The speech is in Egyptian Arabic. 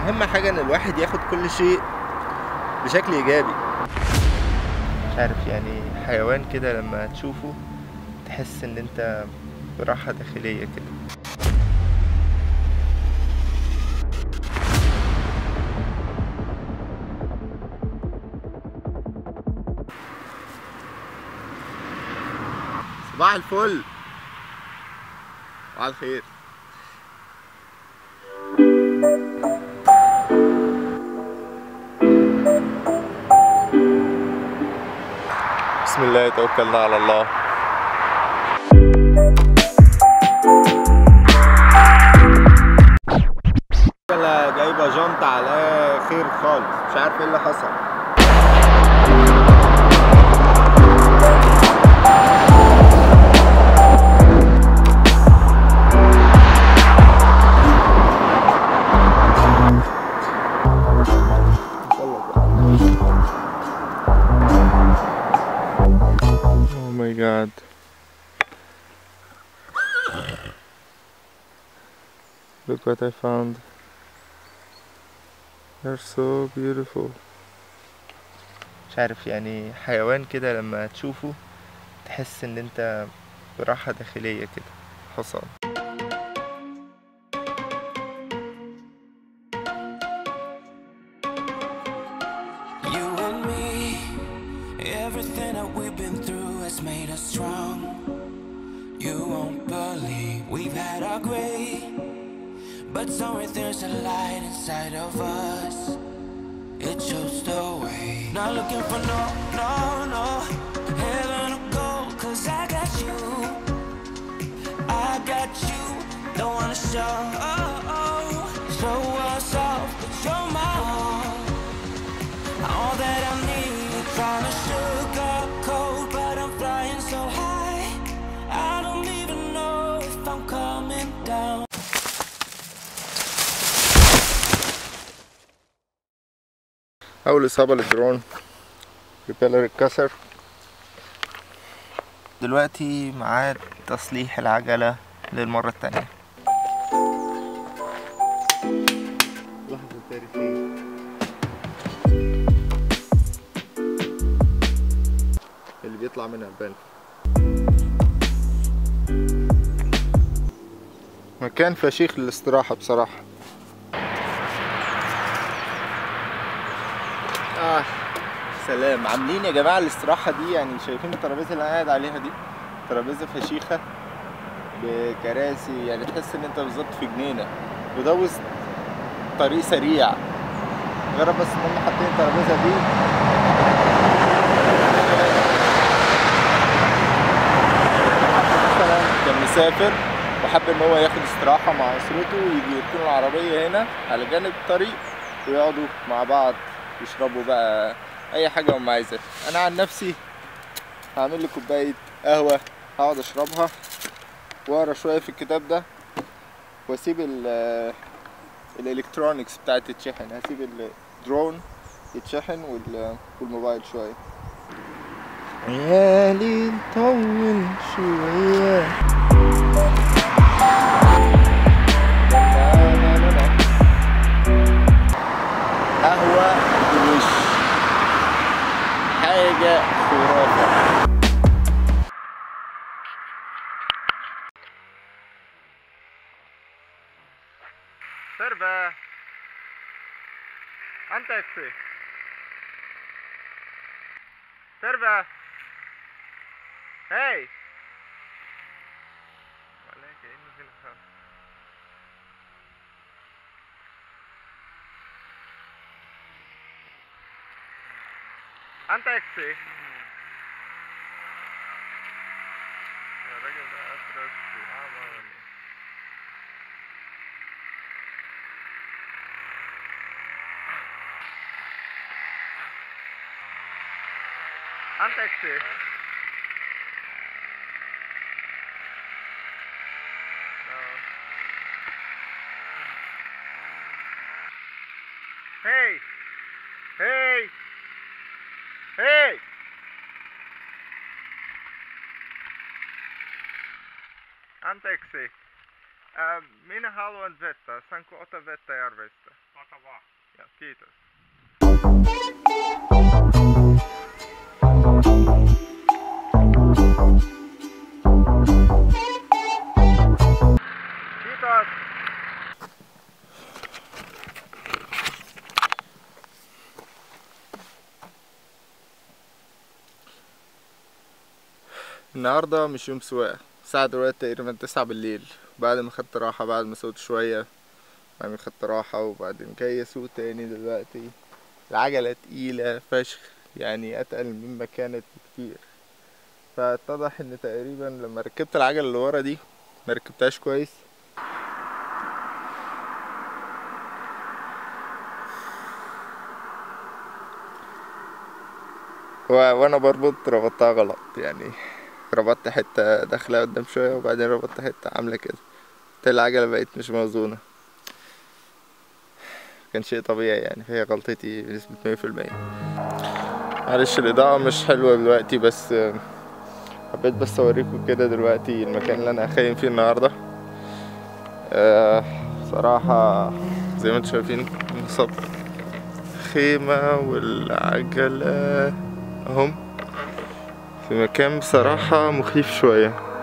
اهم حاجه ان الواحد ياخد كل شيء بشكل ايجابي مش عارف يعني حيوان كده لما تشوفه تحس ان انت براحه داخليه كده صباح الفل وعلى الخير بسم الله توكلنا على الله لا جايبه جنط على خير خالص مش عارف ايه اللي حصل Oh my god. Look what I found. They're so beautiful. مش عارف يعني حيوان كده لما تشوفه تحس ان انت براحة داخلية كده حصان You and me, everything that we've been through has made us strong. You won't believe we've had our gray, but somewhere there's a light inside of us. It shows the way. Not looking for no, no, no heaven or gold, cause I got you. I got you. Don't wanna show, show us off, but you're my all. All that I need, trying to sugarcoat, but I'm flying so high. I don't even know if I'm coming down. أول إصابة للدرون ريبيلر اتكسر دلوقتي معاه تصليح العجلة للمرة التانية لحظة تاريخية اللي بيطلع منها البان مكان فشيخ للاستراحة بصراحة آه سلام عاملين يا جماعة الاستراحة دي يعني شايفين الترابيزة اللي أنا قاعد عليها دي ترابيزة فشيخة بكراسي يعني تحس إن أنت بالظبط في جنينة وده وسط طريق سريع جرب بس إن هم حاطين الترابيزة دي مثلا كان مسافر وحب إن هو ياخد استراحة مع أسرته ويجي يركنوا العربية هنا على جانب الطريق ويقعدوا مع بعض يشربوا بقى اي حاجه هم عايزاها انا عن نفسي هعمل لي كوبايه قهوه هقعد اشربها واقرا شويه في الكتاب ده واسيب ال الالكترونكس بتاعت تتشحن هسيب الدرون يتشحن وال- والموبايل شويه عيالي نطول شويه قهوة بالوش حاجة خرافة سيرفا أنت اكسي سيرفا هاي ولا كأنه هنا خالص أنت اكسي يا راجل ده أسرع أعمى ولا إيه؟ أنت اكسي Hey! Hey! Hey! I'm taxi. Minä haluan vettä. Saanko ottaa vettä järvestä? Ota vaan. Ja, kiitos. Kiitos. النهاردة مش يوم سواقة الساعة دلوقتي تقريبا تسعة بالليل بعد ما خدت راحة بعد ما سوقت شوية بعدين خدت راحة وبعدين جاي اسوق تاني دلوقتي العجلة تقيلة فشخ يعني أتقل مما كانت بكتير فاتضح إن تقريبا لما ركبت العجلة اللي ورا دي ما ركبتهاش كويس و... وانا بربط ربطتها غلط يعني ربطت حتة داخلة قدام شوية وبعدين ربطت حتة عاملة كده بالتالي العجلة بقت مش موزونة كان شيء طبيعي يعني فهي غلطتي بنسبة مية في المية معلش الإضاءة مش حلوة دلوقتي بس آه، حبيت بس أوريكم كده دلوقتي المكان اللي أنا هخيم فيه النهاردة آه، صراحة زي ما انتم شايفين نصب خيمة والعجلة اهم في مكان بصراحة مخيف شوية